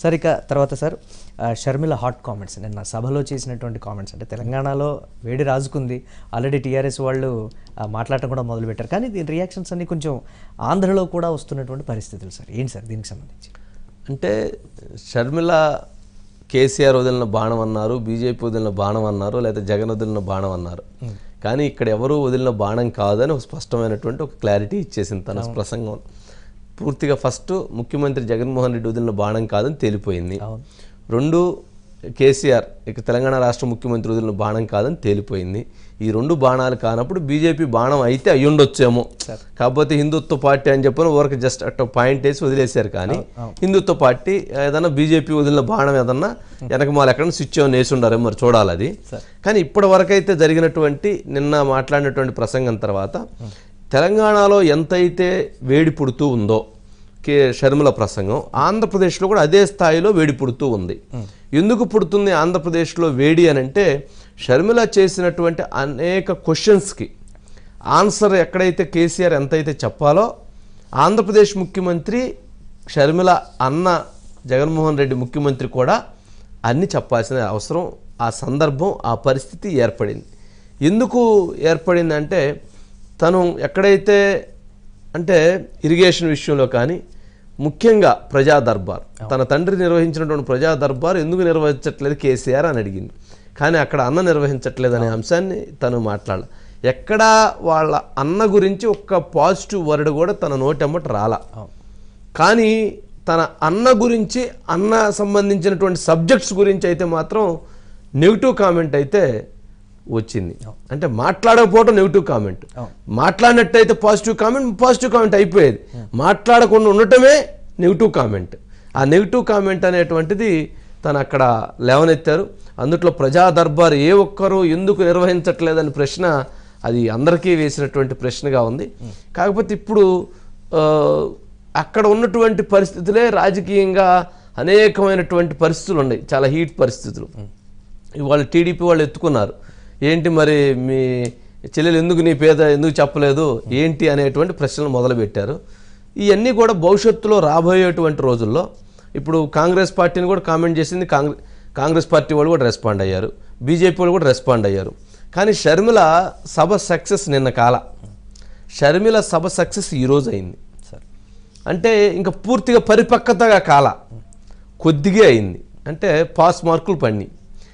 Sir ఇక తర్వాత sir ఆ, షర్మిల హాట్ కామెంట్స్ నిన్న సభలో చేసినటువంటి కామెంట్స్ అంటే తెలంగాణలో వేడి రాజుకుంది ఆల్రెడీ టీఆర్ఎస్ వాళ్ళు ఆ, మాట్లాడటం కూడా మొదలుపెట్టారు కానీ దీని రియాక్షన్స్ అన్ని కొంచెం ఆంధ్రలో కూడా వస్తున్నటువంటి పరిస్థితులు సార్ ఏంటి సార్ దీనికి సంబంధించి అంటే షర్మిల కేసీఆర్ వదిలిన బాణం అన్నారు బీజేపీ వదిలిన బాణం అన్నారు లేదా జగన్ వదిలిన బాణం అన్నారు కానీ ఇక్కడ ఎవరు వదిలిన బాణం కాదని ఒక స్పష్టమైనటువంటి ఒక క్లారిటీ ఇచ్చేసింది తన ప్రసంగం పూర్తిగా ఫస్ట్ ముఖ్యమంత్రి జగన్మోహన్ రెడ్డి వదిలిన బాణం కాదని తేలిపోయింది అవును. రెండు కేసీఆర్ ఇక తెలంగాణ రాష్ట్ర ముఖ్యమంత్రి వదిలిన బాణం కాదని తేలిపోయింది ఈ రెండు బాణాలు కానప్పుడు బీజేపీ బాణం అయితే అయి ఉండొచ్చేమో కాకపోతే హిందుత్వ పార్టీ అని చెప్పని ఊరికి జస్ట్ అట్ట పాయింట్ వేసి వదిలేశారు కానీ హిందుత్వ పార్టీ ఏదన్నా బీజేపీ వదిలిన బాణం ఏదన్నా వెనక మాల ఎక్కడ స్విచ్ ఆన్ వేసి ఉండారేమో మరి చూడాలి అది కానీ ఇప్పటి వరకైతే జరిగినటువంటి నిన్న మాట్లాడినటువంటి ప్రసంగం తర్వాత తెలంగాణలో ఎంతైతే వేడి పుడుతూ ఉందో కే షర్మిల ప్రసంగం ఆంధ్రప్రదేశ్లో కూడా అదే స్థాయిలో వేడి పుడుతూ ఉంది ఎందుకు పుడుతుంది ఆంధ్రప్రదేశ్లో వేడి అని అంటే షర్మిల చేసినటువంటి అనేక క్వశ్చన్స్కి ఆన్సర్ ఎక్కడైతే కేసీఆర్ ఎంతైతే చెప్పాలో ఆంధ్రప్రదేశ్ ముఖ్యమంత్రి షర్మిల అన్న జగన్మోహన్ రెడ్డి ముఖ్యమంత్రి కూడా అన్ని చెప్పాల్సిన అవసరం ఆ సందర్భం ఆ పరిస్థితి ఏర్పడింది ఎందుకు ఏర్పడిందంటే తను ఎక్కడైతే అంటే ఇరిగేషన్ విషయంలో కానీ ముఖ్యంగా ప్రజా దర్బార్ తన తండ్రి నిర్వహించినటువంటి ప్రజా దర్బార్ ఎందుకు నిర్వహించట్లేదు కేసీఆర్ అని అడిగింది కానీ అక్కడ అన్న నిర్వహించట్లేదు అనే అంశాన్ని తను మాట్లాడాల ఎక్కడా వాళ్ళ అన్న గురించి ఒక్క పాజిటివ్ వర్డ్ కూడా తన నోటెమ్మట రాలా కానీ తన అన్న గురించి అన్న సంబంధించినటువంటి సబ్జెక్ట్స్ గురించి అయితే మాత్రం నెగిటివ్ కామెంట్ అయితే వచ్చింది అంటే మాట్లాడకపోవడం నెగిటివ్ కామెంట్ మాట్లాడినట్టయితే పాజిటివ్ కామెంట్ పాజిటివ్ కామెంట్ అయిపోయేది మాట్లాడకుండా ఉండటమే నెగిటివ్ కామెంట్ ఆ నెగిటివ్ కామెంట్ అనేటువంటిది తను అక్కడ లేవనెత్తారు అందుట్లో ప్రజా దర్బార్ ఏ ఒక్కరూ ఎందుకు నిర్వహించట్లేదని ప్రశ్న అది అందరికీ వేసినటువంటి ప్రశ్నగా ఉంది కాకపోతే ఇప్పుడు ఆ, అక్కడ ఉన్నటువంటి పరిస్థితులే రాజకీయంగా అనేకమైనటువంటి పరిస్థితులు ఉన్నాయి చాలా హీట్ పరిస్థితులు ఇవాళ టీడీపీ వాళ్ళు ఎత్తుకున్నారు ఏంటి మరి మీ చెల్లెలు ఎందుకు నీ పేద ఎందుకు చెప్పలేదు ఏంటి అనేటువంటి ప్రశ్నలు మొదలుపెట్టారు ఇవన్నీ కూడా భవిష్యత్తులో రాబోయేటువంటి రోజుల్లో ఇప్పుడు కాంగ్రెస్ పార్టీని కూడా కామెంట్ చేసింది కాంగ్రెస్ కాంగ్రెస్ పార్టీ వాళ్ళు కూడా రెస్పాండ్ అయ్యారు బీజేపీ వాళ్ళు కూడా రెస్పాండ్ అయ్యారు కానీ షర్మిల సభ సక్సెస్ నిన్న కాల షర్మిల సభ సక్సెస్ ఈరోజు అయింది సార్ అంటే ఇంకా పూర్తిగా పరిపక్వతగా కాల కొద్దిగా అయింది అంటే పాస్ మార్కులు పడినాయి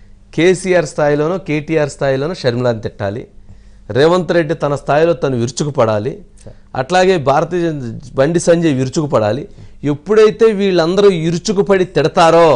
కేసీఆర్ స్థాయిలోనో కేటీఆర్ స్థాయిలోనో షర్మిలాని తిట్టాలి రేవంత్ రెడ్డి తన స్థాయిలో తను విరుచుకుపడాలి అట్లాగే భారతీయ జన- బండి సంజయ్ విరుచుకుపడాలి ఎప్పుడైతే వీళ్ళందరూ ఇరుచుకుపడి తిడతారో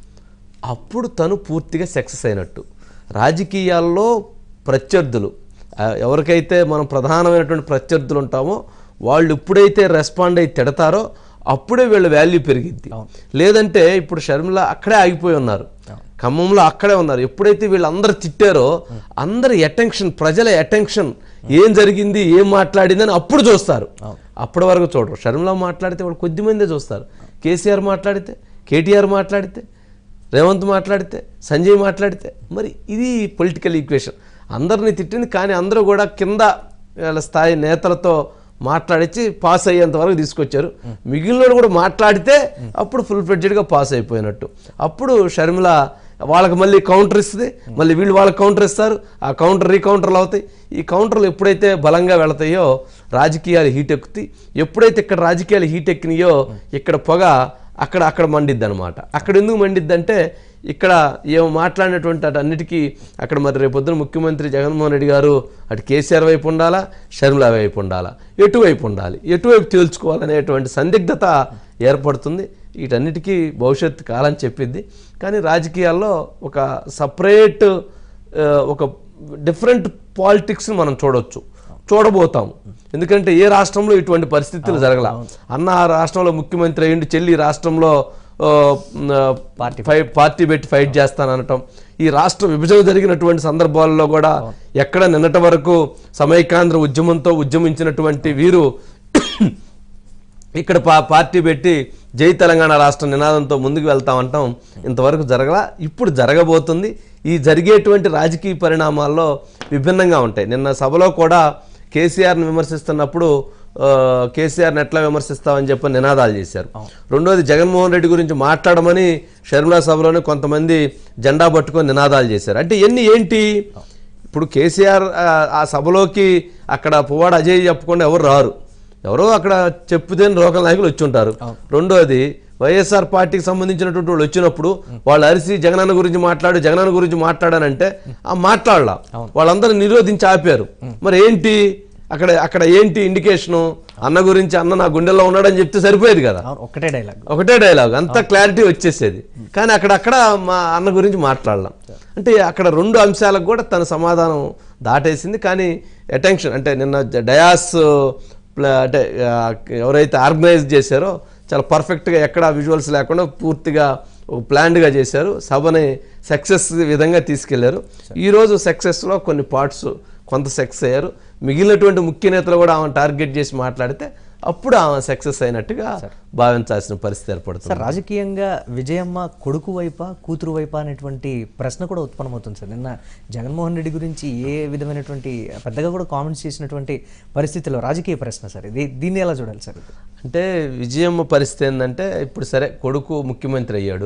అప్పుడు తను పూర్తిగా సక్సెస్ అయినట్టు రాజకీయాల్లో ప్రత్యర్థులు ఆ, ఎవరికైతే మనం ప్రధానమైనటువంటి ప్రత్యర్థులు ఉంటామో వాళ్ళు ఎప్పుడైతే రెస్పాండ్ అయి తిడతారో అప్పుడే వీళ్ళ వాల్యూ పెరిగిద్ది లేదంటే ఇప్పుడు షర్మిల అక్కడే ఆగిపోయి ఉన్నారు ఖమ్మంలో అక్కడే ఉన్నారు ఎప్పుడైతే వీళ్ళందరూ తిట్టారో అందరి అటెన్షన్ ప్రజల అటెన్షన్ ఏం జరిగింది ఏం మాట్లాడిందని అప్పుడు చూస్తారు అప్పటి వరకు చూడరు షర్మిల మాట్లాడితే వాళ్ళు కొద్ది మందే చూస్తారు కేసీఆర్ మాట్లాడితే కేటీఆర్ మాట్లాడితే రేవంత్ మాట్లాడితే సంజయ్ మాట్లాడితే మరి ఇది పొలిటికల్ ఈక్వేషన్ అందరిని తిట్టింది కానీ అందరూ కూడా కింద వీళ్ళ స్థాయి నేతలతో మాట్లాడించి పాస్ అయ్యేంత వరకు తీసుకొచ్చారు మిగిలిన కూడా మాట్లాడితే అప్పుడు ఫుల్ ఫ్లెడ్జెడ్గా పాస్ అయిపోయినట్టు అప్పుడు షర్మిల వాళ్ళకి మళ్ళీ కౌంటర్ ఇస్తుంది మళ్ళీ వీళ్ళు వాళ్ళకి కౌంటర్ ఇస్తారు ఆ కౌంటర్ రీకౌంటర్లు అవుతాయి ఈ కౌంటర్లు ఎప్పుడైతే బలంగా వెళతాయో రాజకీయాలు హీట్ ఎక్కుతాయి ఎప్పుడైతే ఇక్కడ రాజకీయాలు హీట్ ఎక్కినాయో ఇక్కడ పొగ అక్కడ అక్కడ మండిద్ది అనమాట అక్కడ ఎందుకు మండిద్ది అంటే ఇక్కడ ఏమో మాట్లాడినటువంటి అటు అన్నిటికీ అక్కడ మరి రేపొద్దున ముఖ్యమంత్రి జగన్మోహన్ రెడ్డి గారు అటు కేసీఆర్ వైపు ఉండాలా షర్మిల వైపు ఉండాలా ఎటువైపు ఉండాలి ఎటువైపు తేల్చుకోవాలనేటువంటి సందిగ్ధత ఏర్పడుతుంది వీటన్నిటికీ భవిష్యత్తు కాలం చెప్పిద్ది కానీ రాజకీయాల్లో ఒక సపరేట్ ఒక డిఫరెంట్ పాలిటిక్స్ని మనం చూడొచ్చు చూడబోతాము ఎందుకంటే ఏ రాష్ట్రంలో ఇటువంటి పరిస్థితులు జరగల అన్న ఆ రాష్ట్రంలో ముఖ్యమంత్రి అయ్యిండు చెల్లి రాష్ట్రంలో ఆ, ఆ, ఫై- పార్టీ పెట్టి ఫైట్ చేస్తాననటం ఈ రాష్ట్ర విభజన జరిగినటువంటి సందర్భాల్లో కూడా ఎక్కడ నిన్నటి వరకు సమైకాంధ్ర ఉద్యమంతో ఉద్యమించినటువంటి వీరు ఇక్కడ పా పార్టీ పెట్టి జై తెలంగాణ రాష్ట్ర నినాదంతో ముందుకు వెళ్తామంటాం ఇంతవరకు జరగలా ఇప్పుడు జరగబోతుంది ఈ జరిగేటువంటి రాజకీయ పరిణామాల్లో విభిన్నంగా ఉంటాయి నిన్న సభలో కూడా కేసీఆర్ని విమర్శిస్తున్నప్పుడు ఆ, కేసీఆర్ని ఎట్లా విమర్శిస్తామని చెప్పి నినాదాలు చేశారు రెండోది జగన్మోహన్ రెడ్డి గురించి మాట్లాడమని షర్మిలా సభలోనే కొంతమంది జెండా పట్టుకొని నినాదాలు చేశారు అంటే ఇవన్నీ ఏంటి ఇప్పుడు కేసీఆర్ ఆ, ఆ సభలోకి అక్కడ పువ్వాడ అజయ్ చెప్పకుండా ఎవరు రారు ఎవరో అక్కడ చెప్పుదేని లోకల్ నాయకులు వచ్చి ఉంటారు రెండోది వైఎస్ఆర్ పార్టీకి సంబంధించినటువంటి వాళ్ళు వచ్చినప్పుడు వాళ్ళు అరిసి జగనన్న గురించి మాట్లాడు జగనన్న గురించి మాట్లాడానంటే ఆ మాట్లాడలా వాళ్ళందరూ నిరోధించి ఆపారు మరి ఏంటి అక్కడ అక్కడ ఏంటి ఇండికేషను అన్న గురించి అన్న నా గుండెల్లో ఉన్నాడని చెప్తే సరిపోయేది కదా అవును ఒక్కటే డైలాగ్ ఒకటే డైలాగ్ అంత క్లారిటీ వచ్చేసేది కానీ అక్కడక్కడ మా అన్న గురించి మాట్లాడలాం అంటే అక్కడ రెండు అంశాలకు కూడా తన సమాధానం దాటేసింది కానీ అటెన్షన్ అంటే నిన్న జ- డయాస్ ప్ల- అంటే ఆ, ఎవరైతే ఆర్గనైజ్ చేశారో చాలా పర్ఫెక్ట్గా ఎక్కడ విజువల్స్ లేకుండా పూర్తిగా ఒక ప్లాన్డ్గా చేశారు సభని సక్సెస్ విధంగా తీసుకెళ్లారు ఈరోజు సక్సెస్లో కొన్ని పార్ట్స్ కొంత సక్సెస్ అయ్యారు మిగిలినటువంటి ముఖ్య నేతలు కూడా ఆమె టార్గెట్ చేసి మాట్లాడితే అప్పుడు ఆమె సక్సెస్ అయినట్టుగా భావించాల్సిన పరిస్థితి ఏర్పడుతుంది సార్ రాజకీయంగా విజయమ్మ కొడుకు వైపా కూతురు వైపా అనేటువంటి ప్రశ్న కూడా ఉత్పన్నమవుతుంది సార్ నిన్న జగన్మోహన్ రెడ్డి గురించి ఏ విధమైనటువంటి పెద్దగా కూడా కామెంట్స్ చేసినటువంటి పరిస్థితిలో రాజకీయ ప్రశ్న సార్ ఇది దీన్ని ఎలా చూడాలి సార్ ఇది అంటే విజయమ్మ పరిస్థితి ఏంటంటే ఇప్పుడు సరే కొడుకు ముఖ్యమంత్రి అయ్యాడు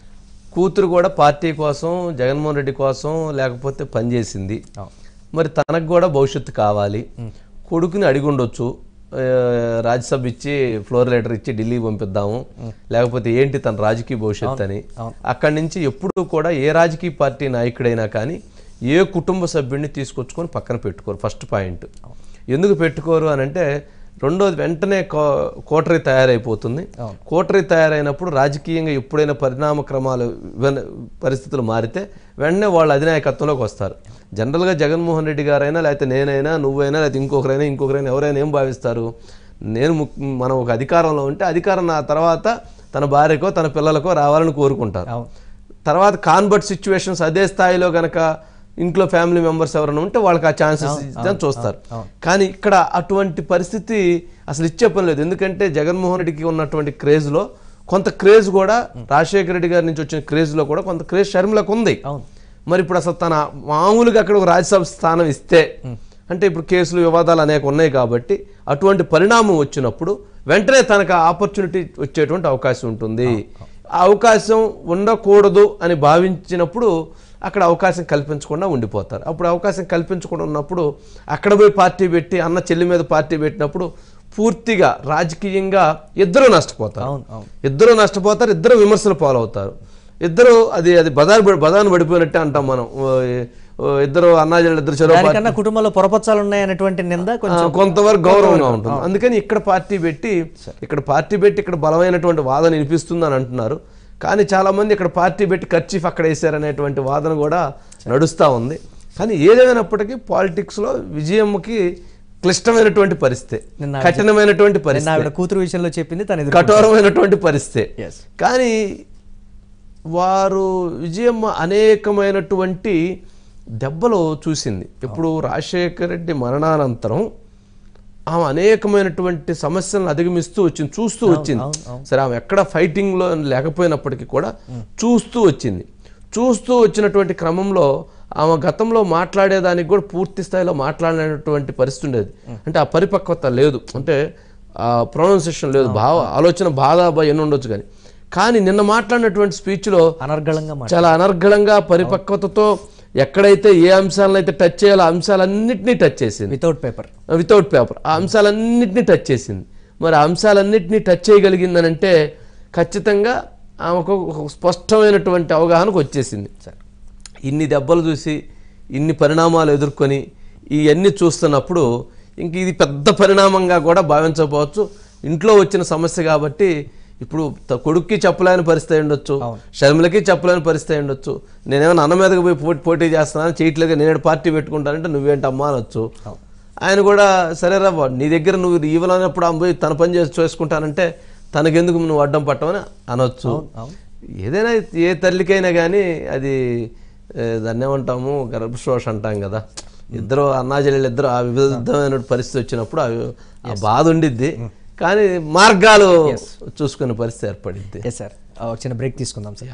కూతురు కూడా పార్టీ కోసం జగన్మోహన్ రెడ్డి కోసం లేకపోతే పనిచేసింది అవును. మరి తనకు కూడా భవిష్యత్తు కావాలి కొడుకుని అడిగి ఉండొచ్చు ఆ, రాజ్యసభ ఇచ్చి ఫ్లోర్ లెటర్ ఇచ్చి ఢిల్లీ పంపిద్దాము లేకపోతే ఏంటి తన రాజకీయ భవిష్యత్తు అని అక్కడి నుంచి ఎప్పుడూ కూడా ఏ రాజకీయ పార్టీ నాయకుడైనా కానీ ఏ కుటుంబ సభ్యుడిని తీసుకొచ్చుకొని పక్కన పెట్టుకోరు ఫస్ట్ పాయింట్ ఎందుకు పెట్టుకోరు అని అంటే రెండోది వెంటనే కో- కోటరీ తయారైపోతుంది కోటరీ తయారైనప్పుడు రాజకీయంగా ఎప్పుడైనా పరిణామ క్రమాలు ఇవన్న- పరిస్థితులు మారితే వెంటనే వాళ్ళ అధినాయకత్వంలోకి వస్తారు జనరల్గా జగన్మోహన్ రెడ్డి గారైనా లేకపోతే నేనైనా నువ్వైనా లేకపోతే ఇంకొకరైనా ఇంకొకరైనా ఎవరైనా ఏం భావిస్తారు నేను ముక్- మనం ఒక అధికారంలో ఉంటే అధికారం నా తర్వాత తన భార్యకో తన పిల్లలకో రావాలని కోరుకుంటారు అవును తర్వాత కాన్వర్ట్ సిచ్యువేషన్స్ అదే స్థాయిలో గనక ఇంట్లో ఫ్యామిలీ మెంబర్స్ ఎవరైనా ఉంటే వాళ్ళకి ఆ ఛాన్సెస్ ఇద్దాం చూస్తారు కానీ ఇక్కడ అటువంటి పరిస్థితి అసలు ఇచ్చే పని లేదు ఎందుకంటే జగన్మోహన్ రెడ్డికి ఉన్నటువంటి క్రేజ్లో కొంత క్రేజ్ కూడా రాజశేఖర రెడ్డి గారి నుంచి వచ్చిన క్రేజ్లో కూడా కొంత క్రేజ్ షర్మిలకు ఉంది అవును మరి ఇప్పుడు అసలు తన మామూలుగా అక్కడ ఒక రాజ్యసభ స్థానం ఇస్తే అంటే ఇప్పుడు కేసులు వివాదాలు అనేక ఉన్నాయి కాబట్టి అటువంటి పరిణామం వచ్చినప్పుడు వెంటనే తనకు ఆపర్చునిటీ వచ్చేటువంటి అవకాశం ఉంటుంది ఆ అవకాశం ఉండకూడదు అని భావించినప్పుడు అక్కడ అవకాశం కల్పించకుండా ఉండిపోతారు అప్పుడు అవకాశం కల్పించకుండా ఉన్నప్పుడు అక్కడ పోయి పార్టీ పెట్టి అన్న చెల్లి మీద పార్టీ పెట్టినప్పుడు పూర్తిగా రాజకీయంగా ఇద్దరు నష్టపోతారు అవును అవును ఇద్దరు నష్టపోతారు ఇద్దరు విమర్శలు పాలవుతారు ఇద్దరు అది అది బదారు పడి- బదాను పడిపోయినట్టే అంటాం మనం ఓ, ఓ, ఇద్దరు అన్నాజీలు ఇద్దరు చెరో దానికన్నా కుటుంబంలో పొరపచ్చాలు ఉన్నాయనేటువంటి నింద కొంచెం కొంతవరకు గౌరవంగా ఉంటుంది అందుకని ఇక్కడ పార్టీ పెట్టి ఇక్కడ పార్టీ పెట్టి ఇక్కడ బలమైనటువంటి వాదన వినిపిస్తుంది అని అంటున్నారు కానీ చాలా మంది ఇక్కడ పార్టీ పెట్టి ఖర్చీఫ్ అక్కడ వేశారనేటువంటి వాదన కూడా నడుస్తూ ఉంది కానీ ఏదేమైనప్పటికీ పాలిటిక్స్లో విజయమ్మకి క్లిష్టమైనటువంటి పరిస్థితి నిన్న కఠినమైనటువంటి నిన్న పరిస్థితి ఆవిడ కూతురు విషయంలో చెప్పింది తను ఎదురు కఠోరమైనటువంటి పరిస్థితి Yes. కానీ వారు విజయమ్మ అనేకమైనటువంటి దెబ్బలు చూసింది ఇప్పుడు రాజశేఖర రెడ్డి మరణానంతరం ఆమె అనేకమైనటువంటి సమస్యలను అధిగమిస్తూ వచ్చింది చూస్తూ వచ్చింది సరే ఆమె ఎక్కడ ఫైటింగ్లో లేకపోయినప్పటికీ కూడా చూస్తూ వచ్చింది చూస్తూ వచ్చినటువంటి క్రమంలో ఆమె గతంలో మాట్లాడేదానికి కూడా పూర్తి స్థాయిలో మాట్లాడినటువంటి పరిస్థితి ఉండేది అంటే ఆ పరిపక్వత లేదు అంటే ఆ ప్రొనౌన్సియేషన్ లేదు భావ ఆలోచన బాధ భయం ఉండొచ్చు కానీ కానీ నిన్న మాట్లాడినటువంటి స్పీచ్లో అనర్గళంగా మాట చాలా అనర్గళంగా పరిపక్వతతో ఎక్కడైతే ఏ అంశాలను అయితే టచ్ చేయాలో ఆ అంశాలన్నింటినీ టచ్ చేసింది వితౌట్ పేపర్ వితౌట్ పేపర్ ఆ అంశాలన్నింటినీ టచ్ చేసింది మరి ఆ అంశాలన్నింటినీ టచ్ చేయగలిగిందనంటే ఖచ్చితంగా ఆమెకు ఒక స్పష్టమైనటువంటి అవగాహనకు వచ్చేసింది ఇన్ని దెబ్బలు చూసి ఇన్ని పరిణామాలు ఎదుర్కొని ఇవన్నీ చూస్తున్నప్పుడు ఇంక ఇది పెద్ద పరిణామంగా కూడా భావించకపోవచ్చు ఇంట్లో వచ్చిన సమస్య కాబట్టి ఇప్పుడు త- కొడుక్కి చెప్పలేని పరిస్థితి అయి ఉండొచ్చు షర్మిలకి చెప్పలేని పరిస్థితి అయి ఉండొచ్చు నేనేమైనా అన్న మీదకి పోయి పోటీ పోటీ చేస్తున్నాను చేయట్లేదు నేను పార్టీ పెట్టుకుంటానంటే నువ్వేంటి అమ్మా అనొచ్చు ఆయన కూడా సరేరా బా, నీ దగ్గర నువ్వు ఇవ్వలేనప్పుడు ఆమె పోయి తన పని చేసి చేసుకుంటానంటే తనకెందుకు నువ్వు అడ్డం పట్టమని అనొచ్చు ఏదైనా ఏ తల్లికైనా కానీ అది ఏ, దాన్ని ఏమంటాము గర్భశోష అంటాం కదా ఇద్దరు అన్నాజల్లు ఇద్దరు ఆ వివిధమైన పరిస్థితి వచ్చినప్పుడు అవి ఆ బాధ ఉండిద్ది కానీ మార్గాలు చూసుకునే పరిస్థితి ఏర్పడిద్ది ఎస్ సార్ చిన్న బ్రేక్ తీసుకుందాం సార్